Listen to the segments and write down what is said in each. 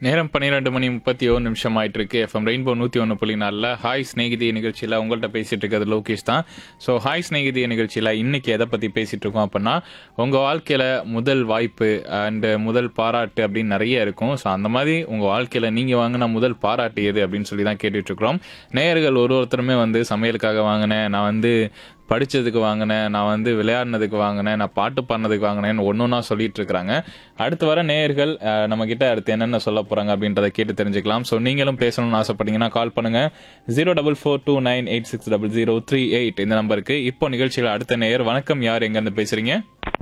நேரம் பன்னிரெண்டு மணி முப்பத்தி ஒரு நிமிஷம் ஆயிட்டு இருக்கு எஃப்எம் ரெயின்போ நூத்தி ஒன்று புள்ளி நாலில் ஹாய் ஸ்நேகிதி நிகழ்ச்சியில் உங்கள்கிட்ட பேசிட்டு இருக்கிறது லோகேஷ் தான் ஸோ ஹாய் ஸ்நேகிதி நிகழ்ச்சியில் இன்னைக்கு எதை பத்தி பேசிட்டு இருக்கோம் அப்படின்னா உங்க வாழ்க்கையில முதல் வாய்ப்பு அண்ட் முதல் பாராட்டு அப்படின்னு நிறைய இருக்கும் ஸோ அந்த மாதிரி உங்க வாழ்க்கையில நீங்க வாங்கின முதல் பாராட்டு எது அப்படின்னு சொல்லி தான் கேட்டுட்டு இருக்கிறோம் நேயர்கள் ஒரு ஒருத்தருமே வந்து சமையலுக்காக வாங்கினேன் நான் வந்து படிச்சதுக்கு வாங்கினேன் நான் வந்து விளையாடினதுக்கு வாங்கினேன் நான் பாட்டு பாடினதுக்கு வாங்கினேன்னு ஒன்று ஒன்றா சொல்லிட்டு இருக்கிறாங்க அடுத்து வர நேயர்கள் அஹ், நம்ம கிட்ட அடுத்து என்னென்ன சொல்ல போறாங்க அப்படின்றத கேட்டு தெரிஞ்சுக்கலாம் ஸோ நீங்களும் பேசணும்னு ஆசைப்பட்டீங்கன்னா கால் பண்ணுங்க zero double four two nine eight six double zero three eight இந்த நம்பருக்கு இப்போ நிகழ்ச்சியில் அடுத்த நேயர் வணக்கம் யார் எங்கேருந்து பேசுறீங்க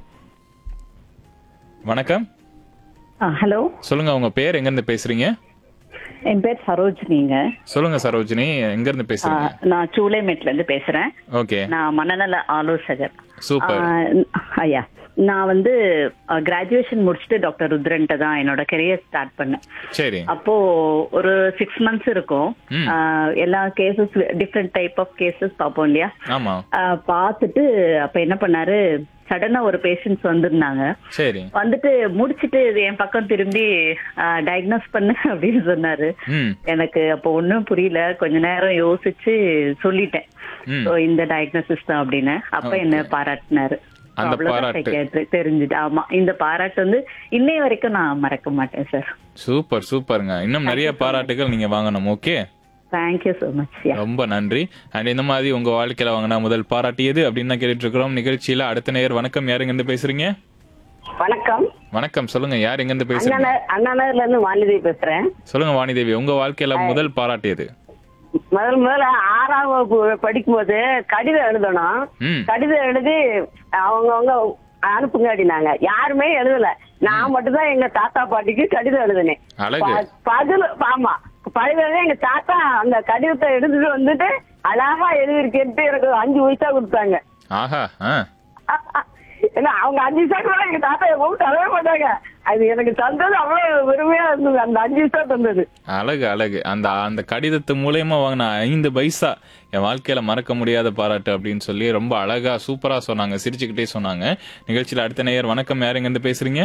வணக்கம் ஹலோ சொல்லுங்க உங்க பேர் எங்கேருந்து பேசுறீங்க என் பேர் சரோஜினிங்க சொல்லுங்க சரோஜினி எங்கேருந்து ஆ, பேசுறீங்க நான் சூளைமேட்ல இருந்து பேசுறேன் ஓகே நான் மனநல ஆலோசகர் சூப்பர் ஆ, ஐயா நான் வந்து கிராஜுவேஷன் முடிச்சுட்டு டாக்டர் ருத்ரன்ட்ட தான் என்னோட கெரியர் ஸ்டார்ட் பண்ணேன் சரி அப்போ ஒரு சிக்ஸ் மந்த்ஸ் இருக்கும் ம். ஆ, எல்லா cases different type of cases பார்ப்போம் இல்லையா ஆமா ஆ, பார்த்துட்டு அப்ப என்ன பண்ணாரு சடனா ஒரு பேஷண்ட்ஸ் வந்திருந்தாங்க சரி வந்துட்டு முடிச்சிட்டு இது என் பக்கம் திரும்பி டயக்னோஸ் பண்ணு அப்படின்னு சொன்னாரு ம் எனக்கு அப்போ ஒண்ணும் புரியல கொஞ்ச நேரம் யோசிச்சு சொல்லிட்டேன் ம் So, இந்த டயக்னோசிஸ் தான் அப்படின்னு அப்ப என்ன பாராட்டினாரு So, அந்த அவ்வளவுதான் பாராட்டு. psychiatry தெரிஞ்சுது ஆமா இந்த பாராட்டு வந்து இன்னைய வரைக்கும் நான் மறக்க மாட்டேன் சார் சூப்பர் சூப்பருங்க இன்னும் நிறைய பாராட்டுகள் நீங்க வாங்கணும் okay thank you so much yeah ரொம்ப நன்றி அண்ட் இந்த மாதிரி உங்க வாழ்க்கையில வாங்கின முதல் பாராட்டு எது அப்படின்னு தான் கேட்டுட்டு இருக்கிறோம் நிகழ்ச்சியில அடுத்த நேயர் வணக்கம் யார் எங்க இருந்து பேசுறீங்க வணக்கம் வணக்கம் சொல்லுங்க யார் எங்க இருந்து பேசுறீங்க அண்ணா அண்ணா நகர்ல இருந்து வாணிதி பேசுறேன் சொல்லுங்க வாணிதேவி உங்க வாழ்க்கையில முதல் பாராட்டு எது முதல் முதல்ல ஆறாம் வகுப்பு படிக்கும்போது கடிதம் எழுதணும் ம் கடிதம் எழுதி அவங்கவங்க அனுப்புங்க அப்படின்னாங்க யாருமே எழுதல நான் மட்டும்தான் எங்க தாத்தா பாட்டிக்கு கடிதம் எழுதினேன் அழகு ப- பதில் ஆமா பதில் எங்க தாத்தா அந்த கடிதத்தை எடுத்துட்டு வந்துட்டு அழகா எழுதிருக்கேன்ட்டு எனக்கு ஒரு அஞ்சு பைசா கொடுத்தாங்க ஆஹா ஆ ஏன்னா அவங்க அஞ்சு பைசா கூட எங்க தாத்தா கூப்பிட்டு அழவே மாட்டாங்க அது எனக்கு தந்தது அவ்வளவு பெருமையா இருந்தது அந்த அஞ்சு பைசா தந்தது அழகு அழகு அந்த அந்த கடிதத்து மூலயமா வாங்கின ஐந்து பைசா என் வாழ்க்கையில மறக்க முடியாத பாராட்டு அப்படின்னு சொல்லி ரொம்ப அழகா சூப்பரா சொன்னாங்க சிரிச்சுக்கிட்டே சொன்னாங்க நிகழ்ச்சியில அடுத்த நேயர் வணக்கம் யார் எங்க இருந்து பேசுறீங்க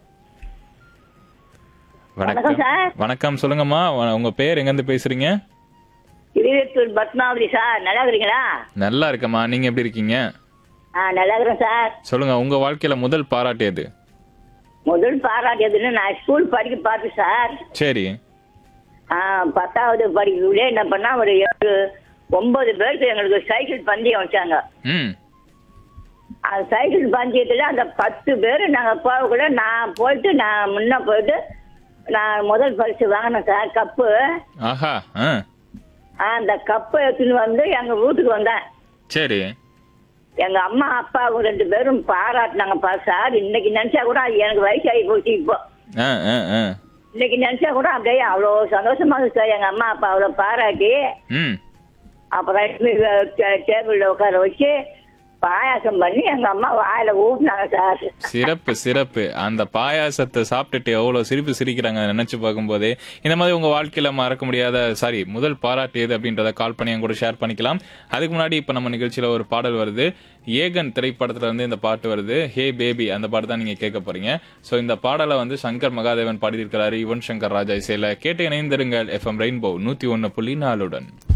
வணக்கம் சார். வணக்கம் சொல்லுங்கம்மா வ- உங்க பேர் எங்க இருந்து பேசுறீங்க இருபத்தூர் பத்மாவதி சார் நல்லா இருக்கிறீங்களா நல்லா இருக்கம்மா நீங்க எப்படி இருக்கீங்க ஆ நல்லா இருக்கிறேன் சார் சொல்லுங்க உங்க வாழ்க்கையில முதல் பாராட்டு எது முதல் பாராட்டியதுன்னு நான் ஸ்கூல் படிக்க பார்த்தேன் சார் சரி ஆ பத்தாவது படிக்கக்குள்ளே என்ன பண்ணா ஒரு ஏழு ஒன்பது பேருக்கு எங்களுக்கு சைக்கிள் பந்தயம் வச்சாங்க ம் அந்த சைக்கிள் பந்தயத்தில் அந்த பத்து பேர் நாங்கள் போகக்குள்ள நான் போயிட்டு நான் முன்ன போயிட்டு நான் முதல் பரிசு வாங்கினேன் சார் கப்பு ஆஹா ஆ ஆ, அந்த கப்பை எடுத்துன்னு வந்து எங்கள் வீட்டுக்கு வந்தேன் சரி எங்க அம்மா அப்பாவும் ரெண்டு பேரும் பாராட்டினாங்கப்பா சார் இன்னைக்கு நினைச்சா கூட அது எனக்கு வயசாகி போச்சு இப்போ ஆ ஆ ஆ இன்னைக்கு நினைச்சா கூட அப்படியே அவ்வளோ சந்தோஷமா இருக்கு சார் எங்க அம்மா அப்பா அவ்வளோ பாராட்டி ம் அப்புறம் டேபிள்ல உட்கார வச்சு பாயாசம் பண்ணி எங்க அம்மா வாயில ஊட்டினாங்க சார் சிறப்பு சிறப்பு அந்த பாயாசத்தை சாப்பிட்டுட்டு எவ்வளவு சிரிப்பு சிரிக்கிறாங்க அதை நினைச்சு பார்க்கும்போதே இந்த மாதிரி உங்க வாழ்க்கையில மறக்க முடியாத சாரி முதல் பாராட்டு எது அப்படின்றத கால் பண்ணி என் கூட ஷேர் பண்ணிக்கலாம் அதுக்கு முன்னாடி இப்ப நம்ம நிகழ்ச்சியில ஒரு பாடல் வருது ஏகன் திரைப்படத்துல வந்து இந்த பாட்டு வருது ஹே பேபி அந்த பாட்டு தான் நீங்க கேட்க போறீங்க சோ இந்த பாடலை வந்து சங்கர் மகாதேவன் பாடியிருக்கிறாரு யுவன் சங்கர் ராஜா இசையில கேட்டு இணைந்திருங்கள் எஃப்எம் ரெயின்போ நூத்தி ஒன்னு புள்ளி நாலுடன்